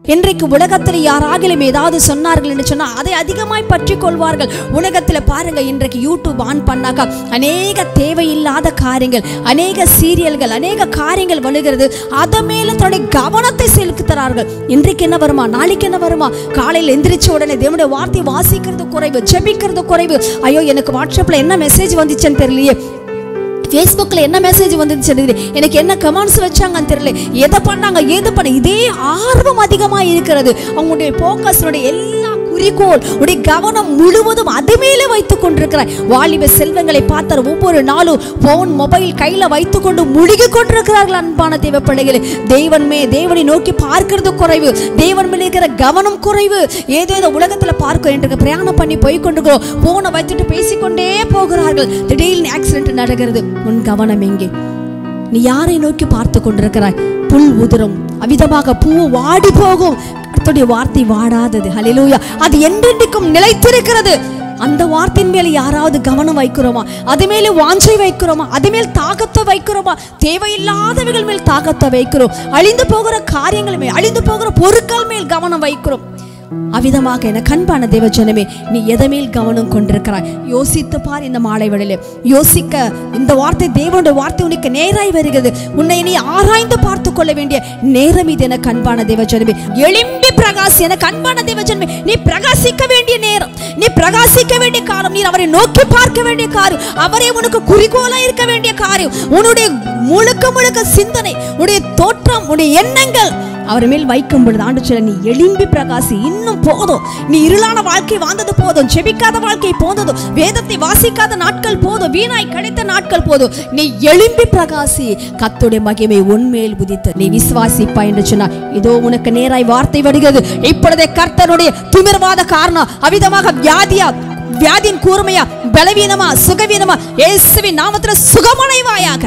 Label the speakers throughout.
Speaker 1: இன்றைக்கு உலகத்தில் யாராகிலும் ஏதாவது சொன்னார்கள் என்று சொன்னால் அதை அதிகமாய் பற்றி கொள்வார்கள் உலகத்தில் பாருங்க இன்றைக்கு யூடியூப் ஆன் பண்ணாக்கா அநேக தேவையில்லாத காரியங்கள் அநேக சீரியல்கள் அநேக காரியங்கள் வருகிறது அதை மேல தன்னுடைய கவனத்தை செலுத்துகிறார்கள் இன்றைக்கு என்ன வருமா நாளைக்கு என்ன வருமா காலையில் எந்திரிச்ச உடனே தேவனுடைய வார்த்தை வாசிக்கிறது குறைவு ஜெபிக்கிறது குறைவு ஐயோ எனக்கு வாட்ஸ்அப்ல என்ன மெசேஜ் வந்துச்சுன்னு தெரியலையே ஃபேஸ்புக்கில் என்ன மெசேஜ் வந்துச்சு தெரியல எனக்கு என்ன கமெண்ட்ஸ் வச்சாங்கன்னு தெரியல எதை பண்ணாங்க ஏது பண்ண இதே ஆர்வம் அதிகமாக இருக்கிறது அவங்களுடைய ஃபோக்கஸ்னுடைய எல்லா குறிக்கோள் உடைய கவனம் முழுவதும் அது மேலே வைத்துக் கொண்டிருக்கிறார் வாலிப செல்வங்களை பார்த்தார் ஒவ்வொரு நாளும் போன் மொபைல் கையில் வைத்துக்கொண்டு முழுகி கொண்டிருக்கிறார்கள் அன்பான தேவ பிள்ளைகளே தேவன் மே தேவனை நோக்கி பார்க்கிறது குறைவு தேவன் மேலே இருக்கிற கவனம் குறைவு ஏதோ ஏதோ உலகத்தில் பார்க்க என்று பிரயாணம் பண்ணி போய் கொண்டிருக்கிறோம் போனை வைத்துட்டு பேசிக்கொண்டே போகிறார்கள் திடீர்னு ஆக்சிடென்ட் நடக்கிறது உன் கவனம் எங்கே நீ யாரை நோக்கி பார்த்து கொண்டிருக்கிறாய் புல் உதிரும் அவிதமாக பூ வாடி போகும் கர்த்தருடைய வார்த்தை வாடாதது ஹalleluya அது என்றென்றைக்கும் நிலைத்திருக்கிறது அந்த வார்த்தையின் மேல யாராவது கவனம் வைக்கிறோமா அது மேல வாஞ்சை வைக்கிறோமா அது மேல் தாகத்தை வைக்கிறோமா தேவையில்லாதவைகள் மேல் தாகத்தை வைக்கிறோம் அழிந்து போகிற காரியங்கள் மேல் அழிந்து போகிற பொருட்கள் மேல் கவனம் வைக்கிறோம் அவ்விதமாக என கண்பான தேவஜனமே நீ எதை மேல் கவனம் கொண்டிருக்கிறாய் யோசித்து பார் இந்த மாலை வேளையிலே யோசிக்க இந்த வார்த்தை தேவனுடைய வார்த்தை உனக்கு நேராய் வருகிறது உன்னை நீ ஆராய்ந்து பார்த்து கொள்ள வேண்டிய நேரம் இது என கண்பான தேவஜனமே எளிம்பி பிரகாசி என கண்பான தேவஜனமே நீ பிரகாசிக்க வேண்டிய நேரம் நீ பிரகாசிக்க வேண்டிய காலம் நீ அவரை நோக்கி பார்க்க வேண்டிய காரியம் அவரே உனக்கு குறிக்கோளா இருக்க வேண்டிய காரியம் உன்னுடைய முழுக்க முழுக்க சிந்தனை உன்னுடைய தோற்றம் உன்னுடைய எண்ணங்கள் அவர் மேல் வைக்கும் பொழுது ஆண்டு சொல்ல நீ எளிம்பி பிரகாசி இன்னும் போதும் நீ இருளான வாழ்க்கை வாழ்ந்தது போதும் ஜெபிக்காத வாழ்க்கை போதும் வேதத்தை வாசிக்காத நாட்கள் போதும் வீணாய் கழித்த நாட்கள் போதும் நீ எழும்பி பிரகாசி கத்துடைய மகிமை உன்மேல் உதித்து நீ விசுவாசிப்பா என்று சொன்னார் இதோ உனக்கு நேராய் வார்த்தை வருகிறது இப்பொழுதே கர்த்தருடைய திமிர்வாத காரணம் அவிதமாக வியாதியா வியாதியின் கூர்மையா பலவீனமா சுகவீனமா இயேசுவின் நாமத்துல சுகமடைவாயாக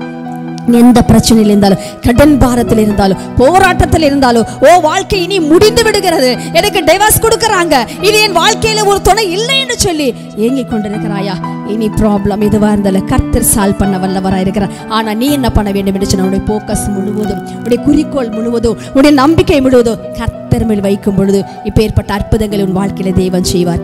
Speaker 1: எந்த பிரச்சனையில் இருந்தாலும் கடன் பாரத்தில் இருந்தாலும் போராட்டத்தில் இருந்தாலும் ஓ வாழ்க்கை இனி முடிந்து விடுகிறது எனக்கு டைவர்ஸ் கொடுக்கறாங்க இது என் வாழ்க்கையில ஒரு துணை இல்லை என்று சொல்லி ஏங்கிக் கொண்டிருக்கிறாயா இனி ப்ராப்ளம் எதுவா இருந்தாலும் கர்த்தர் சால்வ் பண்ண வல்லவரா இருக்கிறார் ஆனா நீ என்ன பண்ண வேண்டும் என்று சொன்ன உடைய போக்கஸ் முழுவதும் உடைய குறிக்கோள் முழுவதும் உடைய நம்பிக்கை முழுவதும் கர்த்தர் மேல் வைக்கும் பொழுது இப்பேற்பட்ட அற்புதங்களை உன் வாழ்க்கையில தேவன் செய்வார்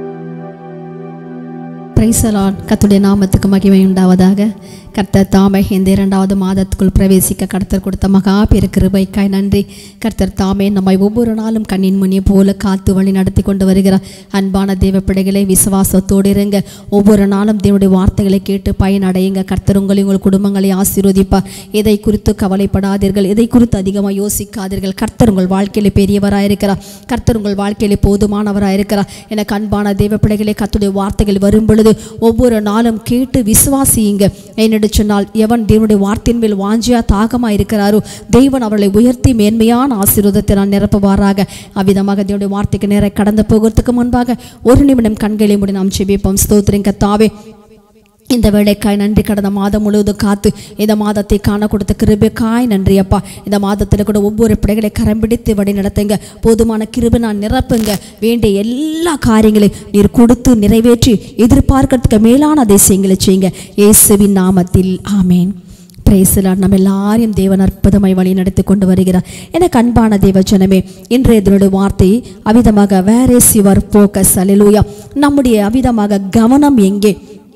Speaker 1: பிரைசலான் கத்துடைய நாமத்துக்கு மகிமை உண்டாவதாக கர்த்தர் தாமே இந்த இரண்டாவது மாதத்துக்குள் பிரவேசிக்க கர்த்தர் கொடுத்த மகா பெரு கிருபைக்காய் நன்றி கர்த்தர் தாமே நம்மை ஒவ்வொரு நாளும் கண்ணின் மணியை போல காத்து வழி நடத்தி கொண்டு வருகிறார் அன்பான தேவ பிள்ளைகளை விசுவாசத்தோடு இருங்க ஒவ்வொரு நாளும் தேவனுடைய வார்த்தைகளை கேட்டு பயனடையுங்க கர்த்தர் உங்களை உங்கள் குடும்பங்களை ஆசீர்வதிப்பார் எதை குறித்து கவலைப்படாதீர்கள் எதை குறித்து அதிகமாக யோசிக்காதீர்கள் கர்த்தர் உங்கள் வாழ்க்கையில பெரியவராக இருக்கிறார் கர்த்தர் உங்கள் வாழ்க்கையில போதுமானவராக இருக்கிறார் எனக்கு அன்பான தேவ பிள்ளைகளை கர்த்தருடைய வார்த்தைகள் வரும் பொழுது ஒவ்வொரு நாளும் கேட்டு விசுவாசியுங்க என்னென்று சொன்னால் எவன் தேவனுடைய வார்த்தையின் மேல் வாஞ்சியா தாகமாக இருக்கிறாரோ தேவன் அவர்களை உயர்த்தி மேன்மையான ஆசீர்வாதத்தை நான் நிரப்புவாராக அவ்விதமாக தேவனுடைய வார்த்தைக்கு நேர கடந்து போகிறதுக்கு முன்பாக ஒரு நிமிடம் கண்களை மூடி நாம் செபிப்போம் ஸ்தோத்திரம் கத்தாவே இந்த வேலைக்காய் நன்றி கடந்த மாதம் முழுவதும் காத்து இந்த மாதத்தை காண கொடுத்த கிருபைக்காய் நன்றி அப்பா இந்த மாதத்தில் கூட ஒவ்வொரு பிள்ளைகளை கரம் பிடித்து வழி நடத்துங்க போதுமான கிருபை நான் நிரப்புங்க வேண்டிய எல்லா காரியங்களையும் நீர் கொடுத்து நிறைவேற்றி எதிர்பார்க்கறதுக்கு மேலான அதிசயங்களை செய்யுங்க இயேசுவின் நாமத்தில் ஆமேன் பிரேசலார் நம்ம எல்லாரையும் தேவன் அற்புதமாய் வழி நடத்தி கொண்டு வருகிறார் எனக்கு அன்பான தேவ ஜனமே இன்றைய இதனுடைய வார்த்தை அவிதமாக where is your focus hallelujah நம்முடைய அவிதமாக கவனம் எங்கே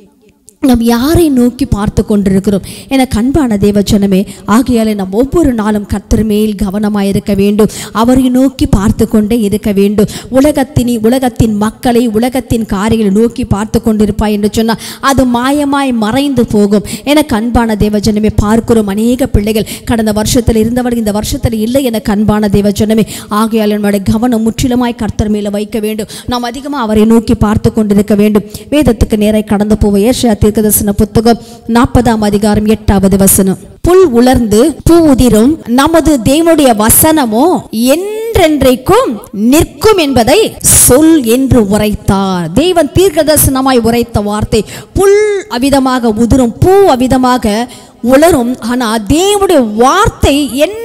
Speaker 1: நாம் யாரை நோக்கி பார்த்து கொண்டிருக்கிறோம் என கண்பான தேவச்சனமே ஆகையாலே நாம் ஒவ்வொரு நாளும் கர்த்தர் மேல் கவனமாக இருக்க வேண்டும் அவரை நோக்கி பார்த்து கொண்டே இருக்க வேண்டும் உலகத்தின் உலகத்தின் மக்களை உலகத்தின் காரியங்களை நோக்கி பார்த்து கொண்டிருப்பாய் என்று சொன்னால் அது மாயமாய் மறைந்து போகும் என கண்பான தேவஜனமே பார்க்கிறோம் அநேக பிள்ளைகள் கடந்த வருஷத்தில் இருந்தவர்கள் இந்த வருஷத்தில் இல்லை என கண்பான தேவஜனமே ஆகையால் நம்முடைய கவனம் முற்றிலுமாய் கர்த்தர் மேலே வைக்க வேண்டும் நாம் அதிகமாக அவரை நோக்கி பார்த்து கொண்டிருக்க வேண்டும் வேதத்துக்கு நேராக கடந்து போவோம் ஏஷியா தீர்க்கதரிசன புத்தகம் நாற்பதாம் அதிகாரம் எட்டாவது வசனம் புல் உலர்ந்து பூ உதிரும் நமது தேவனுடைய வசனமோ என்றென்றைக்கும் நிற்கும் என்பதை சொல் என்று உரைத்தார் தேவன் தீர்க்கதரிசனமாய் உரைத்த வார்த்தை புல் அவிதமாக உதிரும் பூ அவிதமாக உலரும் ஆனா தேவனுடைய வார்த்தை என்றென்றைக்கும்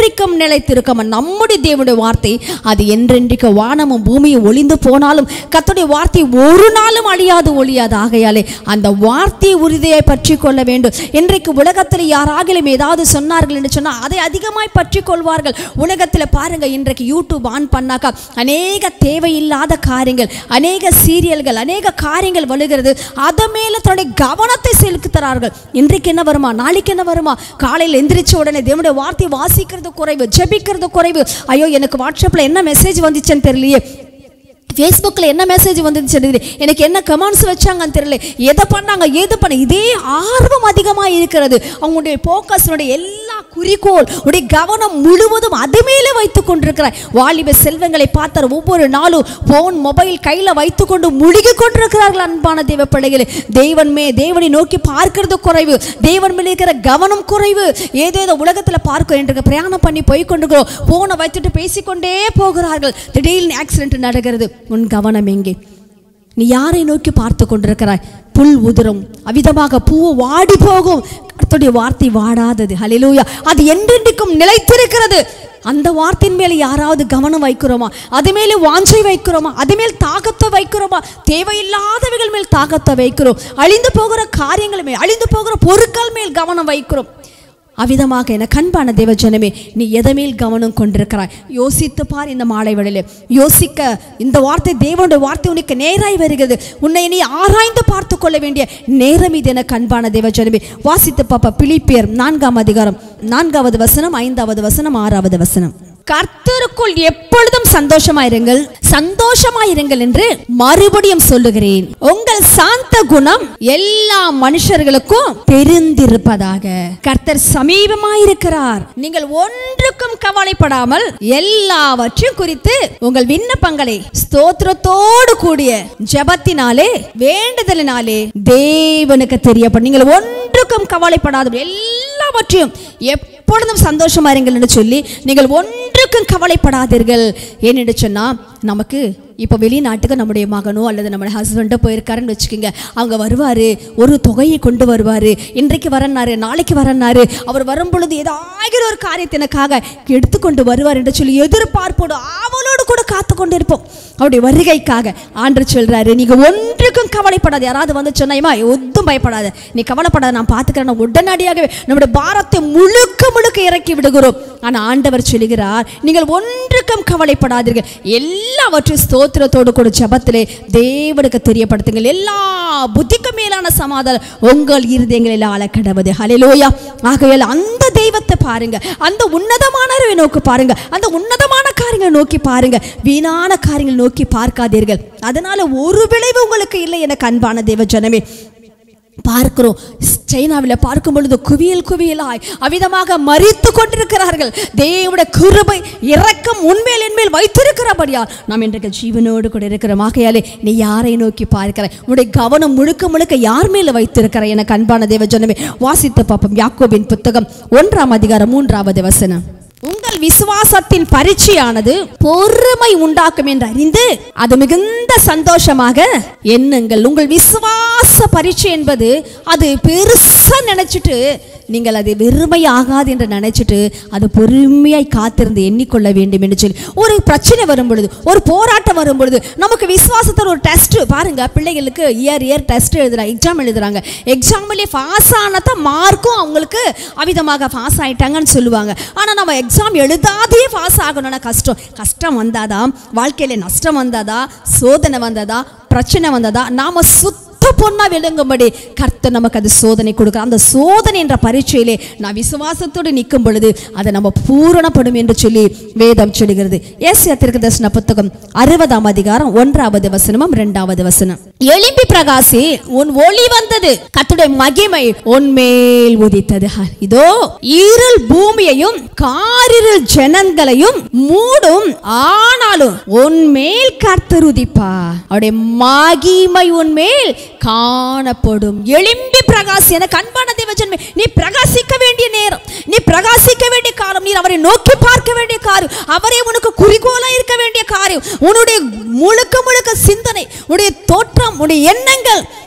Speaker 1: என்றென்றைக்கும் நிலைத்திருக்கும் நம்முடைய தேவனுடைய வார்த்தை அது என்றென்றைக்கு வானமும் பூமியும் ஒளிந்து போனாலும் கர்த்தருடைய வார்த்தை ஒரு நாளும் அழியாது ஒழியாது ஆகையாலே அந்த வார்த்தையை உறுதியை பற்றி கொள்ள வேண்டும் இன்றைக்கு உலகத்தில் யாராகிலும் ஏதாவது சொன்னார்கள் என்று சொன்னால் அதை அதிகமாய் பற்றி கொள்வார்கள் உலகத்தில் பாருங்க இன்றைக்கு யூடியூப் ஆன் பண்ணாக்கா அநேக தேவையில்லாத காரியங்கள் அநேக சீரியல்கள் அநேக காரியங்கள் வழுகிறது அது மேல தன்னுடைய கவனத்தை செலுத்துகிறார்கள் இன்றைக்கு என்ன வருமா நாளைக்கு என்ன வருமா காலையில் எந்திரிச்ச உடனே தேவனுடைய வார்த்தை வாசிக்கிறது குறைவு ஜெபிக்கிறது குறைவு ஐயோ எனக்கு வாட்ஸ்அப்பில் என்ன மெசேஜ் வந்துச்சுன்னு தெரியலையே ஃபேஸ்புக்கில் என்ன மெசேஜ் வந்துச்சு தெரியல எனக்கு என்ன கமெண்ட்ஸ் வச்சாங்கன்னு தெரியல எதை பண்ணாங்க ஏது பண்ண இதே ஆர்வம் அதிகமாக இருக்கிறது அவங்களுடைய ஃபோக்கஸ்னுடைய எல்லா குறிக்கோள் உடைய கவனம் முழுவதும் அது மேலே வைத்து கொண்டிருக்கிறார் வாலிப செல்வங்களை பார்த்தார் ஒவ்வொரு நாளும் ஃபோன் மொபைல் கையில் வைத்துக்கொண்டு முழுகி கொண்டிருக்கிறார்கள் அன்பான தேவ பிள்ளைகளே தேவன் மே தேவனை நோக்கி பார்க்கிறது குறைவு தேவன் மேலே இருக்கிற கவனம் குறைவு ஏதோ ஏதோ உலகத்தில் பார்க்க என்று பிரயாணம் பண்ணி போய் கொண்டிருக்கிறோம் ஃபோனை வைத்துட்டு பேசிக்கொண்டே போகிறார்கள் திடீர்னு ஆக்சிடென்ட் நடக்கிறது உன் கவனம் எங்கே நீ யாரை நோக்கி பார்த்து கொண்டிருக்கிறாய் புல் உதிரும் அவிதமாக பூ வாடி போகும் கர்த்தருடைய வார்த்தை வாடாதது ஹalleluya அது என்றென்றைக்கும் நிலைத்திருக்கிறது அந்த வார்த்தையின் மேலே யாராவது கவனம் வைக்கிறோமா அது மேலே வாஞ்சை வைக்கிறோமா அது மேல் தாகத்தை வைக்கிறோமா தேவையில்லாதவைகள் மேல் தாகத்தை வைக்கிறோம் அழிந்து போகிற காரியங்கள் மேல் அழிந்து போகிற பொருட்கள் மேல் கவனம் வைக்கிறோம் அவ்விதமாக என கண்பான தேவ ஜனமே நீ எதமேல் கவனம் கொண்டிருக்கிறாய் யோசித்து பார் இந்த மாலை வேளையிலே யோசிக்க இந்த வார்த்தை தேவனுடைய வார்த்தை உனக்கு நேராய் வருகிறது உன்னை நீ ஆராய்ந்து பார்த்து கொள்ள வேண்டிய நேரம் இது என கண்பான தேவ ஜனமே வாசித்து பாப்பா பிலிப்பியர் நான்காம் அதிகாரம் நான்காவது வசனம் ஐந்தாவது வசனம் ஆறாவது வசனம் கர்த்தருக்குள் எப்பொழுதும் சந்தோஷமாயிருங்கள் சந்தோஷமாயிருங்கள் என்று மறுபடியும் சொல்லுகிறேன் உங்கள் சாந்த குணம் எல்லா மனுஷர்களுக்கும் தெரிந்திருப்பதாக கர்த்தர் சமீபமாயிருக்கிறார் நீங்கள் ஒன்றுக்கும் கவலைப்படாமல் எல்லாவற்றையும் குறித்து உங்கள் விண்ணப்பங்களை ஸ்தோத்திரத்தோடு கூடிய ஜெபத்தினாலே வேண்டுதலினாலே தேவனுக்கு தெரியப்படும் நீங்கள் ஒன்றுக்கும் கவலைப்படாத எல்லாவற்றையும் எப்பொழுதும் சந்தோஷமா இருங்கள் என்று சொல்லி நீங்கள் ஒன்றுக்கும் கவலைப்படாதீர்கள் ஏனென்று சொன்னா நமக்கு இப்போ வெளிநாட்டுக்கு நம்முடைய மகனோ அல்லது நம்முடைய ஹஸ்பண்டோ போயிருக்காருன்னு வச்சுக்கோங்க அவங்க வருவார் ஒரு தொகையை கொண்டு வருவார் இன்றைக்கு வரனாரு நாளைக்கு வரனாரு அவர் வரும் பொழுது ஏதாவது ஒரு காரியத்தினக்காக எடுத்துக்கொண்டு வருவார் என்று சொல்லி எதிர்பார்ப்போடு ஆவலோடு கூட காத்து கொண்டு இருப்போம் அவருடைய வருகைக்காக ஆண்டு சொல்றாரு நீங்க ஒன்றுக்கும் கவலைப்படாது யாராவது வந்து சொன்னாயுமா ஒத்தும் பயப்படாத நீ கவலைப்படாத நான் பார்த்துக்கிறேன் நான் உடனடியாகவே நம்முடைய பாரத்தை முழுக்க முழுக்க இறக்கி விடுகிறோம் ஆனா ஆண்டவர் சொல்லுகிறார் நீங்கள் ஒன்றுக்கும் கவலைப்படாதீர்கள் எல்லாவற்றையும் ஸ்தோத்திரத்தோடு கூட ஜெபத்திலே தேவனுக்கு தெரியப்படுத்துங்கள் எல்லா புத்திக்கும் மேலான சமாதானம் உங்கள் இருதயங்களில் ஆள கடவுது ஹalleluya ஆகையால் அந்த தெய்வத்தை பாருங்க அந்த உன்னதமானவரை நோக்கி பாருங்க அந்த உன்னதமான காரியங்களை நோக்கி பாருங்க வீணான காரியங்கள் நோக்கி பார்க்காதீர்கள் அதனால ஒரு விளைவு உங்களுக்கு இல்லை எனக்கு அன்பான தேவ ஜனமே பார்க்கிறோம் சைனாவில் பார்க்கும் பொழுது குவியல் குவியலாய் அவிதமாக மறித்து கொண்டிருக்கிறார்கள் தேவனுடைய கிருபை இரக்கம் உண்மையில் என்மேல் வைத்திருக்கிறபடியால் நாம் இன்றைக்கு ஜீவனோடு கூட இருக்கிறோம் ஆகையாலே நீ யாரை நோக்கி பார்க்கிறாய் உன்னுடைய கவனம் முழுக்க முழுக்க யார் மேல வைத்திருக்கிறாய் எனக்கு அன்பான தேவ ஜனமே வாசித்து பார்ப்போம் யாக்கோபின் புத்தகம் ஒன்றாம் அதிகாரம் மூன்றாவது வசனம் உங்கள் விசுவாசத்தின் பரீட்சையானது பொறுமை உண்டாக்கும் என்று அறிந்து அது மிகுந்த சந்தோஷமாக எண்ணுங்கள் உங்கள் விசுவாச பரீட்சை என்பது அது பெருசா நினைச்சிட்டு நீங்கள் அது வெறுமை ஆகாது என்று நினைச்சிட்டு அது பொறுமையாய் காத்திருந்து எண்ணிக்கொள்ள வேண்டும் என்று சொல்லி ஒரு பிரச்சனை வரும் பொழுது ஒரு போராட்டம் வரும் பொழுது நமக்கு விசுவாசத்தில் ஒரு டெஸ்ட் பாருங்க பிள்ளைகளுக்கு இயர் இயர் டெஸ்ட் எழுதுறாங்க எக்ஸாம் எழுதுறாங்க எக்ஸாம்லேயே பாஸ் ஆனதான் மார்க்கும் அவங்களுக்கு அவிதமாக பாஸ் ஆயிட்டாங்கன்னு சொல்லுவாங்க ஆனால் நம்ம எக்ஸாம் எழுதாதே பாஸ் ஆகணும்னா கஷ்டம் கஷ்டம் வந்தாதான் வாழ்க்கையில நஷ்டம் வந்தாதா சோதனை வந்ததா பிரச்சனை வந்ததா நாம சுத்த பொண்ணா விளங்கும்படி கர்த்தர் நமக்கு அது சோதனை கொடுக்குறார் அந்த சோதனை என்ற பரீட்சையிலே நான் விசுவாசத்தோடு நிற்கும் பொழுது அதை நம்ம பூரணப்படும் என்று சொல்லி வேதம் சொல்லுகிறது ஏசியா திருக்கு தரிசன புத்தகம் அறுபதாம் அதிகாரம் ஒன்றாவது வசனமும் இரண்டாவது வசனம் எலும்பி பிரகாசி உன் ஒளி வந்தது கர்த்தருடைய மகிமை உன்மேல் உதித்தது ஹ, இதோ இருள் பூமியையும் காரிருள் ஜனங்களையும் மூடும் ஆனாலும் உன்மேல் கர்த்தர் உதிப்பா அவருடைய மகிமை உன்மேல் காணப்படும் எலும்பி பிரகாசி என கண்பான தேவஜன்மை நீ பிரகாசிக்க வேண்டிய நேரம் நீ பிரகாசிக்க வேண்டிய காலம் நீ அவரை நோக்கி பார்க்க வேண்டிய காரியம் அவரே உனக்கு குறிக்கோளா இருக்க வேண்டிய காரியம் உன்னுடைய முழுக்க முழுக்க சிந்தனை உன்னுடைய தோற்றம் உன்னுடைய எண்ணங்கள்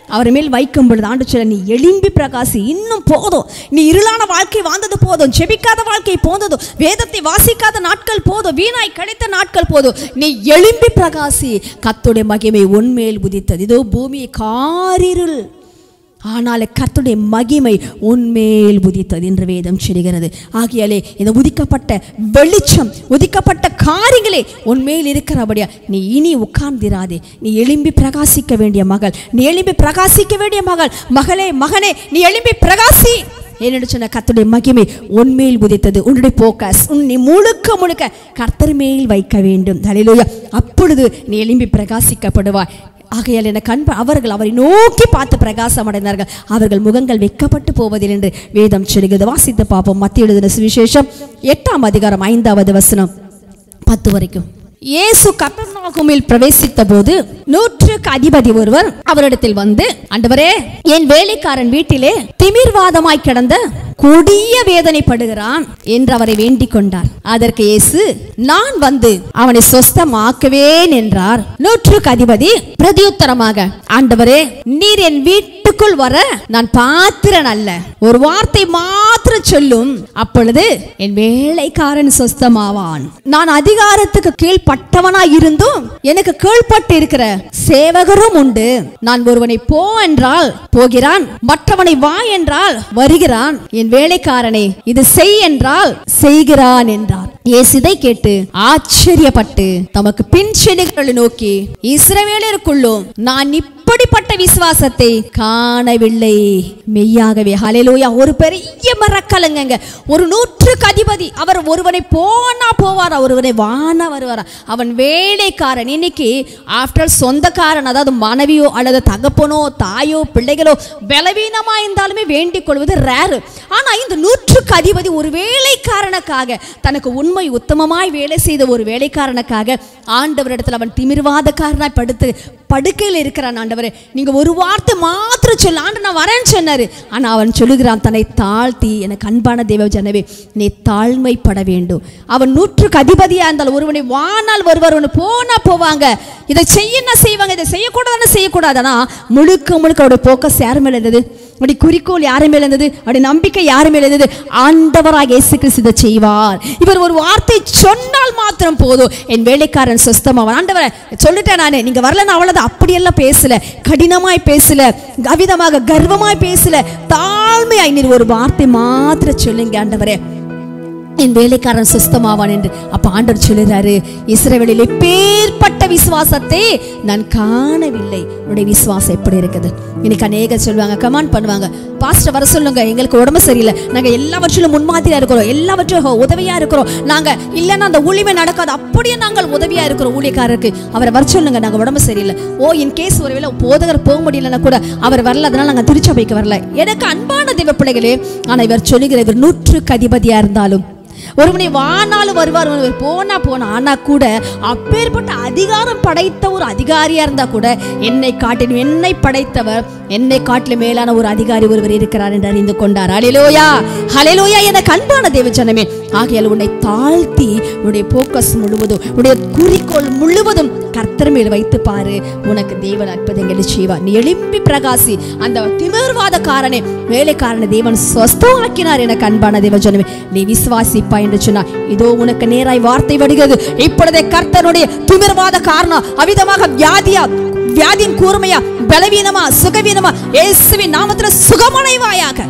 Speaker 1: அவர் மேல் வைக்கும் பொழுது ஆண்டு சொல்ல நீ எழும்பி பிரகாசி இன்னும் போதும் நீ இருளான வாழ்க்கை வாழ்ந்தது போதும் ஜெபிக்காத வாழ்க்கை போந்ததும் வேதத்தை வாசிக்காத நாட்கள் போதும் வீணாய் கழித்த நாட்கள் போதும் நீ எழும்பி பிரகாசி கத்துடைய மகிமை உன்மேல் உதித்தது இதோ பூமியை காரிருள் ஆனால் கர்த்தருடைய மகிமை உன்மேல் உதித்தது என்று வேதம் சொல்கிறது ஆகியாலே இந்த உதிக்கப்பட்ட வெளிச்சம் உதிக்கப்பட்ட காரியங்களே உன்மேல் இருக்கிறபடியா நீ இனி உட்கார்ந்திராதே நீ எழும்பி பிரகாசிக்க வேண்டிய மகள் நீ எழும்பி பிரகாசிக்க வேண்டிய மகள் மகளே மகனே நீ எழும்பி பிரகாசி என்னென்னு சொன்ன கர்த்தருடைய மகிமை உன்மேல் உதித்தது உன்னுடைய போக்கஸ் உன் நீ முழுக்க முழுக்க கர்த்தர் மேல் வைக்க வேண்டும் தலையிலோயா அப்பொழுது நீ எழும்பி பிரகாசிக்கப்படுவாய் ஆகையால் என கண் அவர்கள் அவரை நோக்கி பார்த்து பிரகாசம் அடைந்தார்கள் அவர்கள் முகங்கள் வெக்கப்பட்டு போவதில் என்று வேதம் சொல்கிறது வாசித்து பார்ப்போம் மத்திய எழுதின சுவிசேஷம் எட்டாம் அதிகாரம் ஐந்தாவது வசனம் பத்து வரைக்கும் இயேசு கப்பர்நாகுமில் பிரவேசித்த போது நூற்றுக்கு அதிபதி ஒருவர் அவரிடத்தில் வந்து ஆண்டவரே என் வேலைக்காரன் வீட்டிலே திமிர்வாதமாய் கிடந்த கொடிய வேதனைப்படுகிறான் என்று அவரை வேண்டிக் கொண்டார் அதற்கு இயேசு நான் வந்து அவனை சொஸ்தமாக்குவேன் என்றார் நூற்றுக்கு அதிபதி பிரதியுத்தரமாக ஆண்டவரே நீர் என் வீட்டுக்குள் வர நான் பாத்திரன் அல்ல ஒரு வார்த்தை மாத்திரம் சொல்லும் அப்பொழுது என் வேலைக்காரன் சொஸ்தமாவான் நான் அதிகாரத்துக்கு கீழ்ப்பட்டவனாய் இருந்தும் எனக்கு கீழ்ப்பட்டு இருக்கிற சேவகரும் உண்டு நான் ஒருவனை போ என்றால் போகிறான் மற்றவனை வா என்றால் வருகிறான் என் வேலைக்காரனை இது செய் என்றால் செய்கிறான் என்றார் இயேசுதை கேட்டு ஆச்சரியப்பட்டு தமக்கு பின் செல்லுகிறவர்களை நோக்கி இஸ்ரவேலருக்குள்ளும் நான் இப்படிப்பட்ட விசுவாசத்தை காணவில்லை மெய்யாகவே ஹalleluya ஒரு பெரிய மரக்கலங்கங்க ஒரு நூற்றுக்கு அதிபதி அவர் ஒருவனை போனா போவாரா ஒருவனை வானா வருவாரா அவன் வேலைக்காரன் இன்னைக்கு ஆஃப்டர் சொந்தக்காரன் அதாவது மனைவியோ அல்லது தகப்பனோ தாயோ பிள்ளைகளோ பலவீனமா இருந்தாலுமே வேண்டிக் கொள்வது ரேரு ஆனா இந்த நூற்றுக்கு அதிபதி ஒரு வேலைக்காரனுக்காக தனக்கு உண்மை உத்தமமாய் வேலை செய்த ஒரு வேலைக்காரனுக்காக ஆண்டவரிடத்தில் அவன் திமிர்வாதக்காரனாய் படுத்து படுக்கையில் இருக்கிறான் ஆண்டவரே நீங்க ஒரு வார்த்தை மாத்திரம் சொல்ல ஆண்டு நான் வரேன்னு சொன்னாரு ஆனா அவன் சொல்லுகிறான் தன்னை தாழ்த்தி எனக்கு அன்பான தேவ ஜனவே நீ தாழ்மைப்பட வேண்டும் அவன் நூற்றுக்கு அதிபதியா இருந்தால் ஒருவனை வானால் வருவார் ஒன்று போனா போவாங்க இதை செய்யனா செய்வாங்க இதை செய்யக்கூடாதுன்னு செய்யக்கூடாது ஆனா முழுக்க முழுக்க அவருடைய போக்கஸ் யார் மேல இருந்தது அப்படி குறிக்கோள் யார் மேல இருந்தது அப்படி நம்பிக்கை யார் மேல இருந்தது ஆண்டவராக இயேசு கிறிஸ்து இதை செய்வார் இவர் ஒரு வார்த்தை சொன்னால் மாத்திரம் போதும் என் வேலைக்காரன் சொஸ்தமாவான் ஆண்டவரை சொல்லிட்டேன் நானே நீங்க வரலன்னு அவ்வளவுதான் அப்படியெல்லாம் பேசல கடினமாய் பேசல கவிதமாக கர்வமாய் பேசல தாழ்மையாய் நீர் ஒரு வார்த்தை மாத்திரம் சொல்லுங்க ஆண்டவரே என் வேலைக்காரன் சுஸ்தமாவான் என்று அப்ப ஆண்டவர் சொல்லுறாரு இஸ்ரவேலில் எப்பேற்பட்ட விசுவாசத்தை நான் காணவில்லை உன்னுடைய விசுவாசம் எப்படி இருக்குது இன்னைக்கு அநேக சொல்லுவாங்க கமாண்ட் பண்ணுவாங்க பாஸ்டர் வர சொல்லுங்க எங்களுக்கு உடம்பு சரியில்லை நாங்க எல்லாவற்றிலும் முன்மாதிரியா இருக்கிறோம் எல்லாவற்றிலும் உதவியா இருக்கிறோம் நாங்க இல்லைன்னா அந்த ஊழியமே நடக்காது அப்படியே நாங்கள் உதவியா இருக்கிறோம் ஊழியக்காரருக்கு அவரை வர சொல்லுங்க நாங்க உடம்பு சரியில்லை ஓ இன் கேஸ் ஒருவேளை போதகர் போக முடியலன்னா கூட அவர் வரல அதனால நாங்க திருச்சபைக்கு வரல எனக்கு அன்பான தெய்வ பிள்ளைகளே ஆனா இவர் சொல்லுகிற இவர் நூற்றுக்கு அதிபதியா இருந்தாலும் ஒருவனை வானாலும் வருவார் ஒருவர் போனா போனா ஆனா கூட அப்பேற்பட்ட அதிகாரம் படைத்த ஒரு அதிகாரியா இருந்தா கூட என்னை காட்டிலும் என்னை படைத்தவர் என்னை காட்டிலும் மேலான ஒரு அதிகாரி ஒருவர் இருக்கிறார் என்று அறிந்து கொண்டார் அலையிலோயா ஹலையிலோயா என கண்பான தேவச்சனமே ஆகையால் உன்னை தாழ்த்தி உன்னுடைய போக்கஸ் முழுவதும் உன்னுடைய குறிக்கோள் முழுவதும் கர்த்தர் மேல் வைத்து பாரு உனக்கு தேவன் அற்புதங்களை செய்வார் நீ எழும்பி பிரகாசி அந்த திமிர்வாதக்காரனை வேலைக்காரனை தேவன் சொஸ்தமாக்கினார் என அன்பான தேவஜனமே நீ விசுவாசிப்பா என்று சொன்னார் இதோ உனக்கு நேராய் வார்த்தை வருகிறது இப்பொழுதே கர்த்தனுடைய திமிர்வாத காரணம் அவிதமாக வியாதியா வியாதியின் கூர்மையா பலவீனமா சுகவீனமா இயேசுவின் நாமத்துல சுகமடைவாயாக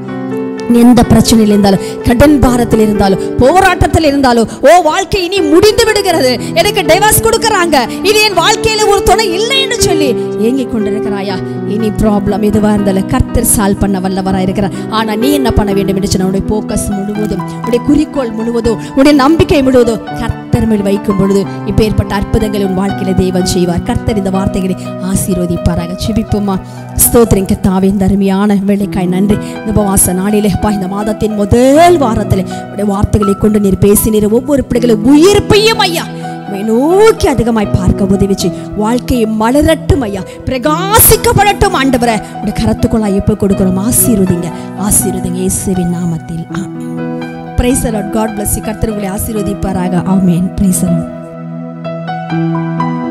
Speaker 1: நீ எந்த பிரச்சனையில் இருந்தாலும் கடன் பாரத்தில் இருந்தாலும் போராட்டத்தில் இருந்தாலும் ஓ வாழ்க்கை இனி முடிந்து விடுகிறது எனக்கு டைவர்ஸ் கொடுக்கறாங்க இது என் வாழ்க்கையில ஒரு துணை இல்லை என்று சொல்லி ஏங்கிக் கொண்டிருக்கிறாயா இனி ப்ராப்ளம் எதுவா இருந்தாலும் கர்த்தர் சால்வ் பண்ண வல்லவரா இருக்கிறார் ஆனா நீ என்ன பண்ண வேண்டும் என்று சொன்ன உன்னுடைய போக்கஸ் முழுவதும் உன்னுடைய குறிக்கோள் முழுவதும் உன்னுடைய நம்பிக்கை முழுவதும் கர்த்தர் மேல் வைக்கும் பொழுது இப்பேற்பட்ட அற்புதங்களை உன் வாழ்க்கையில தேவன் செய்வார் கர்த்தர் இந்த வார்த்தைகளை ஆசீர்வதிப்பாராக செபிப்போமா ஸ்தோத்திரம் கத்தாவே இந்த அருமையான வேலைக்காய் நன்றி இந்த உபவாச நாளிலே அப்பா இந்த மாதத்தின் முதல் வாரத்தில் உடைய வார்த்தைகளை கொண்டு நீர் பேசினீர் ஒவ்வொரு பிள்ளைகளும் உயிர்ப்பையும் ஐயா உம்மை நோக்கி அதிகமாய் பார்க்க உதவிச்சு வாழ்க்கையை மலரட்டும் ஐயா பிரகாசிக்கப்படட்டும் ஆண்டவரை உடைய கரத்துக்குள்ளாய் எப்போ கொடுக்கிறோம் ஆசீர்வதிங்க ஆசீர்வதிங்க இயேசுவின் நாமத்தில் amen praise lord god bless கர்த்தர் உங்களை ஆசீர்வதிப்பாராக ஆமென் பிரைஸ் லார்ட்